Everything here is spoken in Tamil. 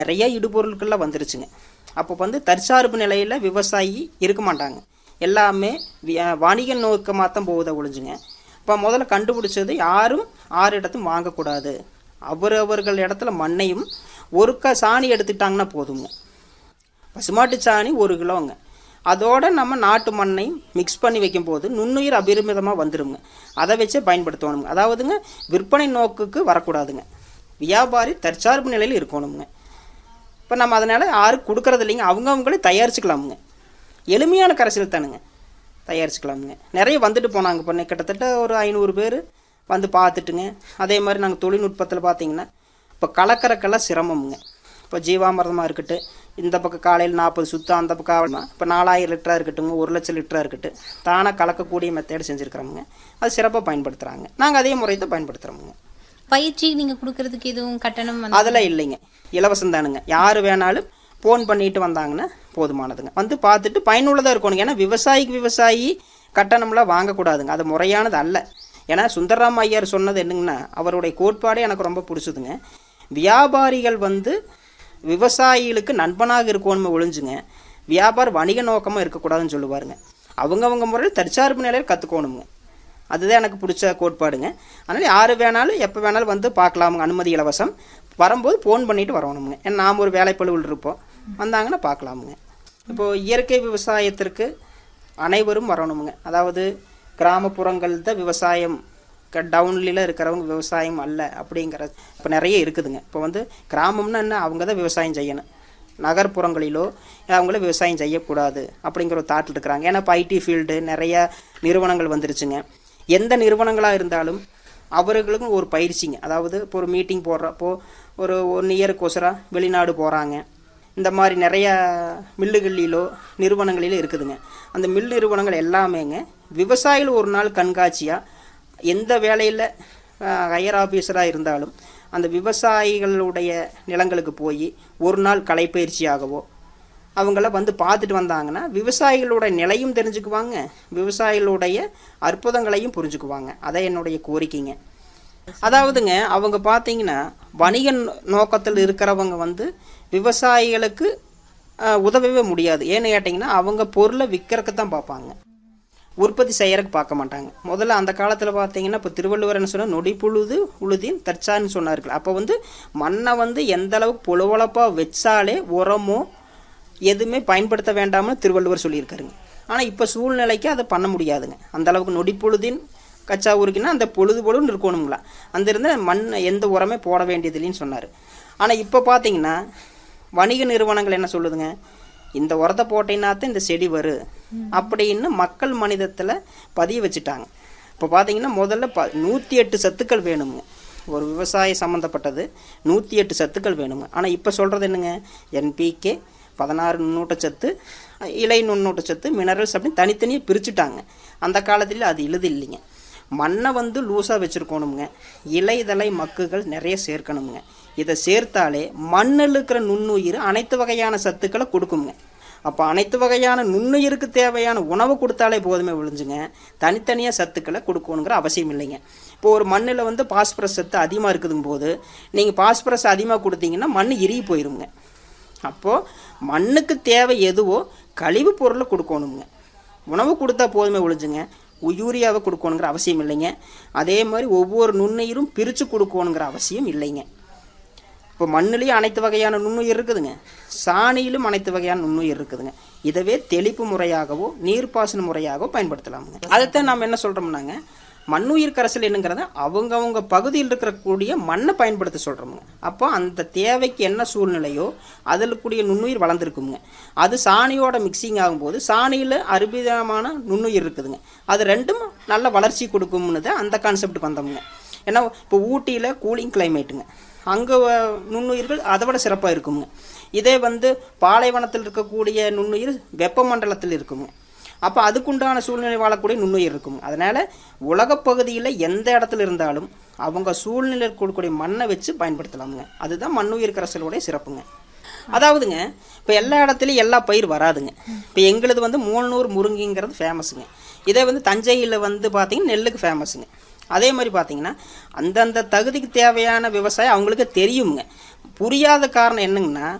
நிறைய இடுபொருட்கள்லாம் வந்துருச்சுங்க அப்போ வந்து தற்சார்பு நிலையில் விவசாயி இருக்க மாட்டாங்க எல்லாமே வி- வாணிக நோக்கமாக தான் போகுதை ஒழிஞ்சுங்க இப்போ முதல்ல கண்டுபிடிச்சது யாரும் ஆறு இடத்தும் வாங்கக்கூடாது அவரவர்கள் இடத்துல மண்ணையும் ஒருக்கா சாணி எடுத்துட்டாங்கன்னா போதுங்க பசுமாட்டு சாணி ஒரு கிலோங்க அதோட நம்ம நாட்டு மண்ணையும் மிக்ஸ் பண்ணி வைக்கும்போது நுண்ணுயிர் அபரிமிதமாக வந்துருங்க அதை வச்சே பயன்படுத்தணுங்க அதாவதுங்க விற்பனை நோக்குக்கு வரக்கூடாதுங்க வியாபாரி தற்சார்பு நிலையில் இருக்கணுங்க இப்போ நம்ம அதனால் யாரும் கொடுக்கறது இல்லைங்க அவங்கவுங்களே தயாரிச்சுக்கலாமுங்க எளிமையான கரைசல் தானுங்க தயாரிச்சுக்கலாமுங்க நிறைய வந்துட்டு போனாங்க இப்போ கிட்டத்தட்ட ஒரு ஐநூறு பேர் வந்து பார்த்துட்டுங்க அதே மாதிரி நாங்கள் தொழில்நுட்பத்தில் பார்த்தீங்கன்னா இப்போ கலக்கறக்கெல்லாம் சிரமமுங்க இப்போ ஜீவாமிர்தமாக இருக்கட்டும் இந்த பக்கம் காலையில் நாற்பது சுத்தம் அந்த பக்கம் இப்போ நாலாயிரம் லிட்டராக இருக்கட்டுங்க ஒரு லட்சம் லிட்டராக இருக்கட்டும் தானாக கலக்கக்கூடிய மெத்தேடு செஞ்சுருக்கிறோமுங்க அது சிறப்பாக பயன்படுத்துகிறாங்க நாங்கள் அதே முறை தான் பயன்படுத்துகிறோமுங்க பயிற்சி நீங்க கொடுக்கறதுக்கு எதுவும் கட்டணம் வந்து- அதெல்லாம் இல்லைங்க இலவசம் தானுங்க யார் வேணாலும் ஃபோன் பண்ணிட்டு வந்தாங்கன்னா போதுமானதுங்க வந்து பார்த்துட்டு பயனுள்ளதாக இருக்கணுங்க ஏன்னா விவசாயிக்கு விவசாயி கட்டணம்லாம் வாங்கக்கூடாதுங்க அது முறையானது அல்ல ஏன்னா சுந்தரராம ஐயர் சொன்னது என்னங்கன்னா அவருடைய கோட்பாடே எனக்கு ரொம்ப பிடிச்சதுங்க வியாபாரிகள் வந்து விவசாயிகளுக்கு நண்பனாக இருக்கணுமே ஒழிஞ்சுங்க வியாபார வணிக நோக்கமாக இருக்கக்கூடாதுன்னு சொல்லுவாருங்க அவங்கவங்க முறையில் தற்சார்பு நிலையில் கற்றுக்கணுங்க அதுதான் எனக்கு பிடிச்ச கோட்பாடுங்க அதனால் யார் வேணாலும் எப்போ வேணாலும் வந்து பார்க்கலாமுங்க அனுமதி இலவசம் வரும்போது ஃபோன் பண்ணிட்டு வரணுமுங்க ஏன்னா நாம் ஒரு வேலைப்பழுவில் இருப்போம் வந்தாங்கன்னா பார்க்கலாமுங்க இப்போது இயற்கை விவசாயத்திற்கு அனைவரும் வரணுமுங்க அதாவது கிராமப்புறங்கள் தான் விவசாயம் டவுன்ல இருக்கிறவங்க விவசாயம் அல்ல அப்படிங்கிற இப்போ நிறைய இருக்குதுங்க இப்போ வந்து கிராமம்னா என்ன அவங்க தான் விவசாயம் செய்யணும் நகர்ப்புறங்களிலோ அவங்கள விவசாயம் செய்யக்கூடாது அப்படிங்கிற ஒரு தாட்டில் இருக்கிறாங்க ஏன்னா இப்போ ஐடி ஃபீல்டு நிறைய நிறுவனங்கள் வந்துருச்சுங்க எந்த நிறுவனங்களாக இருந்தாலும் அவர்களுக்கும் ஒரு பயிற்சிங்க அதாவது இப்போ ஒரு மீட்டிங் போடுறப்போ ஒரு ஒன் இயருக்கோசரம் வெளிநாடு போகிறாங்க இந்த மாதிரி நிறைய மில்லுகளிலோ நிறுவனங்களிலோ இருக்குதுங்க அந்த மில் நிறுவனங்கள் எல்லாமேங்க விவசாயிகள் ஒரு நாள் கண்காட்சியாக எந்த வேலையில் ஹையர் ஆஃபீஸராக இருந்தாலும் அந்த விவசாயிகளுடைய நிலங்களுக்கு போய் ஒரு நாள் கலைப்பயிற்சியாகவோ அவங்கள வந்து பார்த்துட்டு வந்தாங்கன்னா விவசாயிகளோட நிலையும் தெரிஞ்சுக்குவாங்க விவசாயிகளுடைய அற்புதங்களையும் புரிஞ்சுக்குவாங்க அதான் என்னுடைய கோரிக்கைங்க அதாவதுங்க அவங்க பார்த்தீங்கன்னா வணிக நோக்கத்தில் இருக்கிறவங்க வந்து விவசாயிகளுக்கு அஹ், உதவவே முடியாது ஏன்னு கேட்டிங்கன்னா அவங்க பொருளை விற்கிறதுக்கு தான் பார்ப்பாங்க உற்பத்தி செய்யறதுக்கு பார்க்க மாட்டாங்க முதல்ல அந்த காலத்தில் பார்த்தீங்கன்னா இப்போ திருவள்ளுவர் என்ன சொன்னால் நொடி புழுது உழுதின் தற்சான்னு சொன்னார்கள் அப்போ வந்து மண்ணை வந்து எந்த அளவுக்கு பொழுவளப்பாக வச்சாலே உரமோ எதுவுமே பயன்படுத்த வேண்டாம்னு திருவள்ளுவர் சொல்லியிருக்காருங்க ஆனால் இப்போ சூழ்நிலைக்கு அதை பண்ண முடியாதுங்க அந்த அளவுக்கு நொடி பொழுதின் கச்சா உருக்கினா அந்த பொழுது பொழுதுன்னு இருக்கணுங்களா அந்த இருந்து மண் எந்த உரமே போட வேண்டியதில்லைன்னு சொன்னார் ஆனால் இப்போ பார்த்தீங்கன்னா வணிக நிறுவனங்கள் என்ன சொல்லுதுங்க இந்த உரத்தை போட்டீங்கன்னா தான் இந்த செடி வரும் அப்படின்னு மக்கள் மனிதத்தில் பதிய வச்சுட்டாங்க இப்போ பார்த்தீங்கன்னா முதல்ல ப நூற்றி எட்டு சத்துக்கள் வேணுங்க ஒரு விவசாய சம்மந்தப்பட்டது நூற்றி எட்டு சத்துக்கள் வேணுங்க ஆனால் இப்போ சொல்கிறது என்னங்க என்பிகே பதினாறு நுண்ணூட்டச்சத்து இலை நுண்ணூட்டச்சத்து மினரல்ஸ் அப்படின்னு தனித்தனியாக பிரிச்சுட்டாங்க அந்த காலத்துல அது இழுது இல்லைங்க மண்ணை வந்து லூஸாக வச்சுருக்கணுங்க இலைதலை மக்குகள் நிறைய சேர்க்கணுங்க இதை சேர்த்தாலே மண்ணில் இருக்கிற நுண்ணுயிர் அனைத்து வகையான சத்துக்களை கொடுக்குங்க அப்போ அனைத்து வகையான நுண்ணுயிருக்கு தேவையான உணவு கொடுத்தாலே போதுமே விழிஞ்சுங்க தனித்தனியாக சத்துக்களை கொடுக்கணுங்கிற அவசியம் இல்லைங்க இப்போ ஒரு மண்ணில் வந்து பாஸ்பரஸ் சத்து அதிகமாக இருக்குதுங்க போது நீங்கள் பாஸ்பரஸ் அதிகமாக கொடுத்தீங்கன்னா மண் இறுகி போயிருங்க அப்போது மண்ணுக்கு தேவை எதுவோ கழிவு பொருளை கொடுக்கணுங்க உணவு கொடுத்தா போதுமே ஒழிஞ்சுங்க யூரியாவை கொடுக்கணுங்கிற அவசியம் இல்லைங்க அதே மாதிரி ஒவ்வொரு நுண்ணுயிரும் பிரித்து கொடுக்கணுங்கிற அவசியம் இல்லைங்க இப்போ மண்ணுலேயும் அனைத்து வகையான நுண்ணுயிர் இருக்குதுங்க சாணியிலும் அனைத்து வகையான நுண்ணுயிர் இருக்குதுங்க இதவே தெளிப்பு முறையாகவோ நீர்ப்பாசன முறையாகவோ பயன்படுத்தலாமுங்க அதைத்தான் நம்ம என்ன சொல்கிறோம்னாங்க மண்ணுயிர் கரைசல் என்னங்கிறத அவங்கவங்க பகுதியில் இருக்கக்கூடிய மண்ணை பயன்படுத்த சொல்கிறோமுங்க அப்போ அந்த தேவைக்கு என்ன சூழ்நிலையோ அதில் கூடிய நுண்ணுயிர் வளர்ந்துருக்குங்க அது சாணியோட மிக்சிங் ஆகும்போது சாணியில் அற்புதமான நுண்ணுயிர் இருக்குதுங்க அது ரெண்டும் நல்ல வளர்ச்சி கொடுக்கும்னு தான் அந்த கான்செப்டுக்கு வந்தோமுங்க ஏன்னா இப்போ ஊட்டியில் கூலிங் கிளைமேட்டுங்க அங்கே நுண்ணுயிர்கள் அதை விட சிறப்பாக இருக்குங்க இதே வந்து பாலைவனத்தில் இருக்கக்கூடிய நுண்ணுயிர் வெப்பமண்டலத்தில் இருக்குங்க அப்போ அதுக்குண்டான சூழ்நிலை வாழக்கூடிய நுண்ணுயிர் இருக்கும் அதனால் உலகப் பகுதியில் எந்த இடத்துல இருந்தாலும் அவங்க சூழ்நிலை இருக்கக்கூடிய மண்ணை வச்சு பயன்படுத்தலாமுங்க அதுதான் மண்ணுயிர் கரைசலுடைய சிறப்புங்க அதாவதுங்க இப்போ எல்லா இடத்துலையும் எல்லா பயிர் வராதுங்க இப்போ எங்களுது வந்து மூலனூர் முருங்கைங்கிறது ஃபேமஸுங்க இதே வந்து தஞ்சையில் வந்து பார்த்தீங்கன்னா நெல்லுக்கு ஃபேமஸுங்க அதே மாதிரி பார்த்தீங்கன்னா அந்தந்த தகுதிக்கு தேவையான விவசாயம் அவங்களுக்கு தெரியுங்க புரியாத காரணம் என்னங்கன்னா